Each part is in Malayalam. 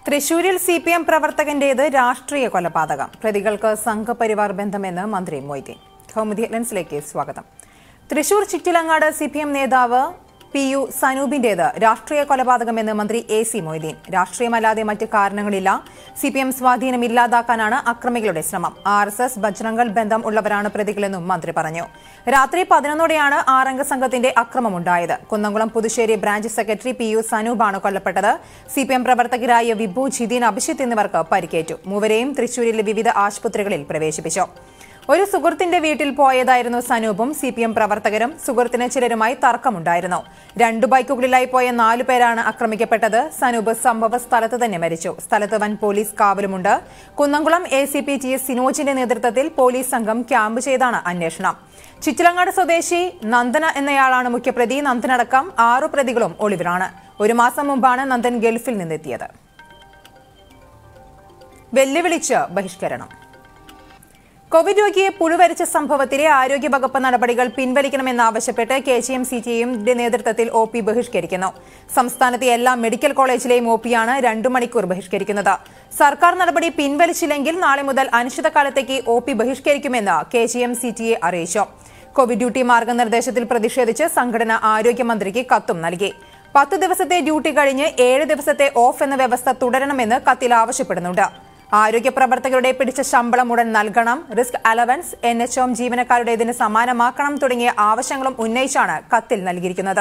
തൃശൂരിൽ സി പി എം പ്രവർത്തകന്റേത് രാഷ്ട്രീയ കൊലപാതകം പ്രതികൾക്ക് സംഘപരിവാർ ബന്ധമെന്ന് മന്ത്രി മൊയ്തീൻ കൗമുദി ഹെഡ്ലൈൻസിലേക്ക് സ്വാഗതം Thrissur Chittilangad C P M നേതാവ് പി യു സനൂപിന്റേത് രാഷ്ട്രീയ കൊലപാതകമെന്ന് മന്ത്രി എ സി മൊയ്തീൻ രാഷ്ട്രീയമല്ലാതെ മറ്റ് കാരണങ്ങളില്ല സി പി എം സ്വാധീനം ഇല്ലാതാക്കാനാണ് അക്രമികളുടെ ശ്രമം ആർ എസ് എസ് ബജ്രംഗൾ ബന്ധം ഉള്ളവരാണ് പ്രതികളെന്നും മന്ത്രി പറഞ്ഞു രാത്രി പതിനൊന്നോടെയാണ് ആറംഗ സംഘത്തിന്റെ അക്രമമുണ്ടായത് Kunnamkulam Puthussery branch secretary P U സനൂപാണ് കൊല്ലപ്പെട്ടത് സി പി എം പ്രവർത്തകരായ വിഭു ജിതീൻ അഭിഷിത്ത് എന്നിവർക്ക് പരിക്കേറ്റു മൂവരെയും തൃശൂരിലെ വിവിധ ആശുപത്രികളിൽ പ്രവേശിപ്പിച്ചു ഒരു സുഹൃത്തിന്റെ വീട്ടിൽ പോയതായിരുന്നു സനൂപും സി പി എം പ്രവർത്തകരും സുഹൃത്തിന് ചിലരുമായി തർക്കമുണ്ടായിരുന്നു രണ്ടു ബൈക്കുകളിലായി പോയ നാലു പേരാണ് ആക്രമിക്കപ്പെട്ടത് സനൂപ് സംഭവ സ്ഥലത്ത് തന്നെ മരിച്ചു സ്ഥലത്ത് വൻ പോലീസ് കാവലുമുണ്ട് Kunnamkulam A C P T S സിനോജിന്റെ നേതൃത്വത്തിൽ പോലീസ് സംഘം ക്യാമ്പ് ചെയ്താണ് അന്വേഷണം ചിറ്റിലങ്ങാട് സ്വദേശി നന്ദന എന്നയാളാണ് മുഖ്യപ്രതി നന്ദനടക്കം ആറു പ്രതികളും ഒളിവിലാണ് ഒരു മാസം മുമ്പാണ് നന്ദൻ ഗൾഫിൽ നിന്നെത്തിയത് വെല്ലുവിളിച്ച് ബഹിഷ്കരണം കോവിഡ് രോഗിയെ പുഴുവരിച്ച സംഭവത്തിലെ ആരോഗ്യവകുപ്പ് നടപടികൾ പിൻവലിക്കണമെന്നാവശ്യപ്പെട്ട് കെ ജി എം സി ടിയുടെ നേതൃത്വത്തിൽ ഒ പി ബഹിഷ്കരിക്കുന്നു സംസ്ഥാനത്തെ എല്ലാ മെഡിക്കൽ കോളേജിലെയും ഒ പിയാണ് രണ്ടു മണിക്കൂർ ബഹിഷ്കരിക്കുന്നത് സർക്കാർ നടപടി പിൻവലിച്ചില്ലെങ്കിൽ നാളെ മുതൽ അനിശ്ചിതകാലത്തേക്ക് ഒ പി ബഹിഷ്കരിക്കുമെന്ന് കെ ജി എം സി ടിയെ അറിയിച്ചു കോവിഡ് ഡ്യൂട്ടി മാർഗനിർദ്ദേശത്തിൽ പ്രതിഷേധിച്ച് സംഘടന ആരോഗ്യമന്ത്രിക്ക് കത്തും നൽകി പത്ത് ദിവസത്തെ ഡ്യൂട്ടി കഴിഞ്ഞ് ഏഴ് ദിവസത്തെ ഓഫ് എന്ന വ്യവസ്ഥ തുടരണമെന്ന് കത്തിൽ ആവശ്യപ്പെടുന്നുണ്ട് ആരോഗ്യ പ്രവർത്തകരുടെ പിടിച്ച ശമ്പളം ഉടൻ നൽകണം risk allowance N H M ജീവനക്കാരുടേതിന് സമാനമാക്കണം തുടങ്ങിയ ആവശ്യങ്ങളും ഉന്നയിച്ചാണ് കത്തിൽ നൽകിയിരിക്കുന്നത്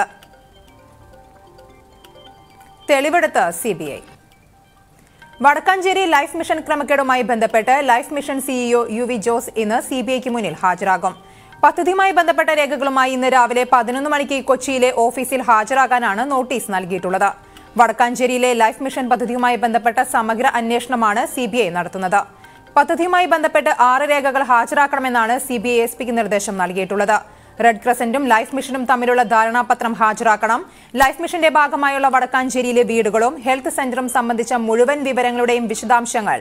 തെളിവെടുത്ത് സിബിഐ വടക്കാഞ്ചേരി ലൈഫ് മിഷൻ ക്രമക്കേടുമായി ബന്ധപ്പെട്ട് life mission CEO U V Jose ഇന്ന് സിബിഐക്ക് മുന്നിൽ ഹാജരാകും പദ്ധതിയുമായി ബന്ധപ്പെട്ട രേഖകളുമായി ഇന്ന് രാവിലെ പതിനൊന്ന് മണിക്ക് കൊച്ചിയിലെ ഓഫീസിൽ ഹാജരാകാനാണ് നോട്ടീസ് നൽകിയിട്ടുള്ളത് വടക്കാഞ്ചേരിയിലെ ലൈഫ് മിഷൻ പദ്ധതിയുമായി ബന്ധപ്പെട്ട സമഗ്ര അന്വേഷണമാണ് സിബിഐ നടത്തുന്നത് പദ്ധതിയുമായി ബന്ധപ്പെട്ട് ആറ് രേഖകൾ ഹാജരാക്കണമെന്നാണ് സിബിഐ എസ് പിക്ക് നിർദ്ദേശം നൽകിയിട്ടുള്ളത് റെഡ് ക്രസന്റും ലൈഫ് മിഷനും തമ്മിലുള്ള ധാരണാപത്രം ഹാജരാക്കണം ലൈഫ് മിഷന്റെ ഭാഗമായുള്ള വടക്കാഞ്ചേരിയിലെ വീടുകളും ഹെൽത്ത് സെന്ററും സംബന്ധിച്ച മുഴുവൻ വിവരങ്ങളുടെയും വിശദാംശങ്ങൾ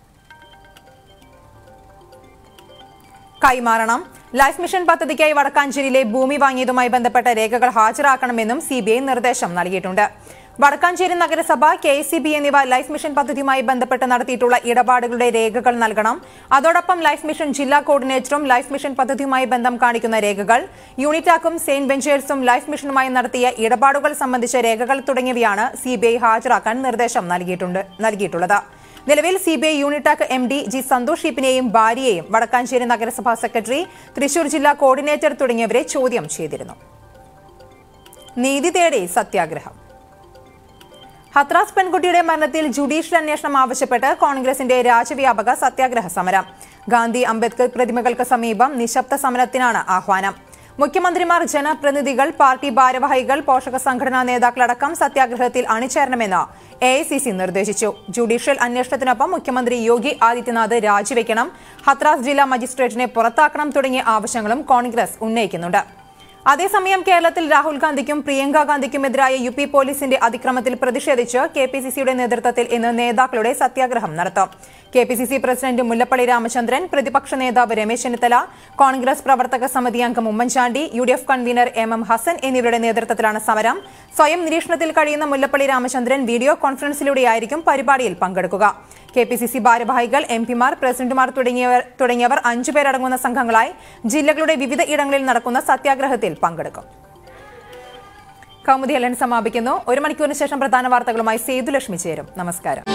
കൈമാറണം ലൈഫ് മിഷൻ പദ്ധതിക്കായി വടക്കാഞ്ചേരിയിലെ ഭൂമി വാങ്ങിയതുമായി ബന്ധപ്പെട്ട രേഖകൾ ഹാജരാക്കണമെന്നും സിബിഐ നിർദ്ദേശം നൽകിയിട്ടുണ്ട് വടക്കാഞ്ചേരി നഗരസഭ കെ സി ബി എന്നിവ ലൈഫ് മിഷൻ പദ്ധതിയുമായി ബന്ധപ്പെട്ട് നടത്തിയിട്ടുള്ള ഇടപാടുകളുടെ രേഖകൾ നൽകണം അതോടൊപ്പം ലൈഫ് മിഷൻ ജില്ലാ കോർഡിനേറ്ററും ലൈഫ് മിഷൻ പദ്ധതിയുമായി ബന്ധം കാണിക്കുന്ന രേഖകൾ യൂണിറ്റാക്കും സെയിന്റ് വെഞ്ചേഴ്സും ലൈഫ് മിഷനുമായി നടത്തിയ ഇടപാടുകൾ സംബന്ധിച്ച രേഖകൾ തുടങ്ങിയവയാണ് സിബിഐ ഹാജരാക്കാൻ നിർദ്ദേശം നൽകിയിട്ടുണ്ട് നൽകിയിട്ടുള്ളത് നിലവിൽ CBI Unitac M D G Santhosh ഷീപ്പിനെയും ഭാര്യയെയും വടക്കാഞ്ചേരി നഗരസഭാ സെക്രട്ടറി തൃശൂർ ജില്ലാ കോർഡിനേറ്റർ തുടങ്ങിയവരെ ചോദ്യം ചെയ്തിരുന്നു നീതി തേടി സത്യാഗ്രഹം ഹത്രാസ് പെൺകുട്ടിയുടെ മരണത്തിൽ ജുഡീഷ്യൽ അന്വേഷണം ആവശ്യപ്പെട്ട് കോൺഗ്രസിന്റെ രാജ്യവ്യാപക സത്യാഗ്രഹ സമരം ഗാന്ധി അംബേദ്കർ പ്രതിമകൾക്ക് സമീപം നിശബ്ദ സമരത്തിനാണ് ആഹ്വാനം മുഖ്യമന്ത്രിമാർ ജനപ്രതിനിധികൾ പാർട്ടി ഭാരവാഹികൾ പോഷക സംഘടനാ നേതാക്കളടക്കം സത്യാഗ്രഹത്തിൽ അണിചേരണമെന്ന് എ നിർദ്ദേശിച്ചു ജുഡീഷ്യൽ അന്വേഷണത്തിനൊപ്പം മുഖ്യമന്ത്രി യോഗി ആദിത്യനാഥ് രാജിവെക്കണം ഹത്രാസ് ജില്ലാ മജിസ്ട്രേറ്റിനെ പുറത്താക്കണം തുടങ്ങിയ ആവശ്യങ്ങളും കോൺഗ്രസ് ഉന്നയിക്കുന്നുണ്ട് അതേസമയം കേരളത്തിൽ രാഹുൽ ഗാന്ധിക്കും പ്രിയങ്ക ഗാന്ധിക്കുമെതിരായ യു പി പോലീസിന്റെ അതിക്രമത്തിൽ പ്രതിഷേധിച്ച് കെ പി സി സിയുടെ നേതൃത്വത്തിൽ ഇന്ന് നേതാക്കളുടെ സത്യാഗ്രഹം നടത്തും K P C C president Mullappally Ramachandran പ്രതിപക്ഷ നേതാവ് രമേശ് ചെന്നിത്തല കോൺഗ്രസ് പ്രവർത്തക സമിതി അംഗം Oommen Chandy U D F convener M M Hassan എന്നിവരുടെ നേതൃത്വത്തിലാണ് സമരം സ്വയം നിരീക്ഷണത്തിൽ കഴിയുന്ന മുല്ലപ്പള്ളി രാമചന്ദ്രൻ വീഡിയോ കോൺഫറൻസിലൂടെയായിരിക്കും പരിപാടിയിൽ പങ്കെടുക്കുക കെ പി സി സി ഭാരവാഹികൾ എം പിമാർ പ്രസിഡന്റുമാർ തുടങ്ങിയവർ തുടങ്ങിയവർ അഞ്ചുപേരടങ്ങുന്ന സംഘങ്ങളായി ജില്ലകളുടെ വിവിധ ഇടങ്ങളിൽ നടക്കുന്ന സത്യാഗ്രഹത്തിൽ പങ്കെടുക്കും കൗമുദി ഹെലൻ സമാപിക്കുന്നു ഒരു മണിക്കൂറിന് ശേഷം പ്രധാന വാർത്തകളുമായി സേതുലക്ഷ്മി ചേരും നമസ്കാരം